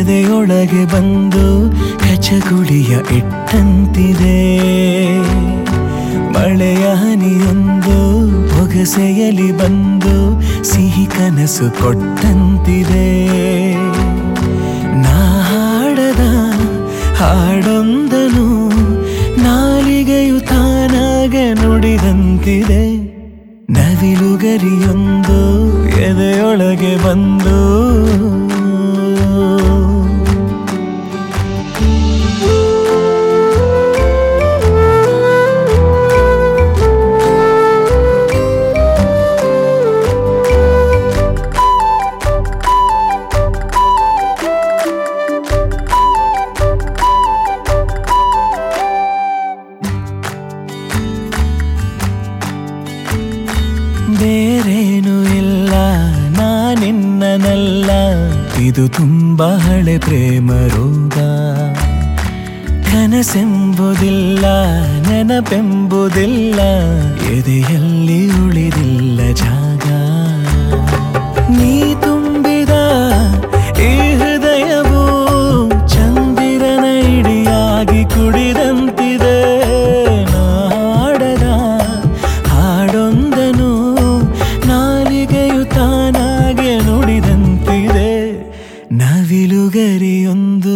ಎದೆಯೊಳಗೆ ಬಂದು ಕಚಗುಳಿಯ ಇಟ್ಟಂತಿದೆ ಮಳೆಯ ಹನಿಯೊಂದು ಹೊಗಸೆಯಲಿ ಬಂದು ಸಿಹಿ ಕನಸು ಕೊಟ್ಟಂತಿದೆ ನಾ ಹಾಡದ ಹಾಡೊಂದನು ನಾಲಿಗೆಯು ತಾನಾಗೆ ನುಡಿದಂತಿದೆ ನವಿಲುಗರಿಯೊಂದು ಎದೆಯೊಳಗೆ ಬಂದು ಬೇರೇನು ಇಲ್ಲ ನಾನಿನ್ನನಲ್ಲ ಇದು ತುಂಬ ಹಳೆ ಪ್ರೇಮ ರೋಗ ಕನಸೆಂಬುದಿಲ್ಲ ನೆನಪೆಂಬುದಿಲ್ಲ ಎದೆಯಲ್ಲಿ ಉಳಿದಿಲ್ಲ ಜಾಗ ನೀ ತುಂಬಿದ ಈ ಹೃದಯವು ಚಂದಿರನ ಇಡಿಯಾಗಿ ಕುಡಿದಂತಿದೆ ನಾಡದ ಹಾಡೊಂದನು ನಾಲಿಗೆಯು ತಾನಾಗೆ ನುಡಿದಂತಿದೆ ನವಿಲುಗರಿಯೊಂದು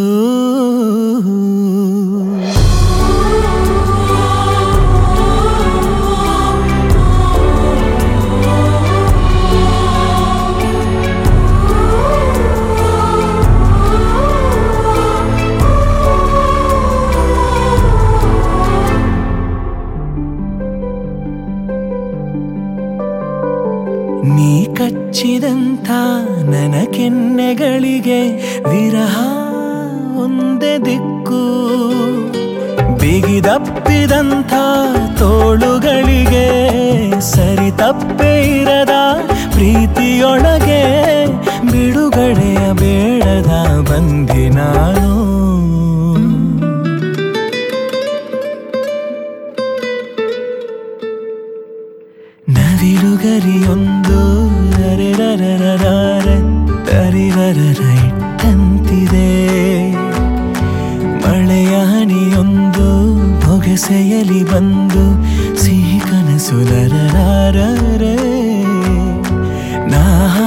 ನೀ ಕಚ್ಚಿದಂಥ ನನ್ನ ಕೆನ್ನೆಗಳಿಗೆ ವಿರಹ ಒಂದೇ ದಿಕ್ಕು ಬಿಗಿದಪ್ಪಿದಂಥ ತೋಳುಗಳಿಗೆ ಸರಿ ತಪ್ಪೇ ಇರದ ಪ್ರೀತಿಯೊಳಗೆ ಬಿಡುಗಡೆಯ ಬೇಡದ ಬಂದಿ ನಾನು ನವಿಲುಗರಿಯೊಂದು ರರೆರರರರ ತರಿರರರ ಇಟ್ಟಂತಿದೆ ಮಳೆಯ ಹನಿಯೊಂದು ಬೊಗಸೆಯಲಿ ಬಂದು ಸಿಹಿ ಕನಸು ನರರಾರರೆ ನಾ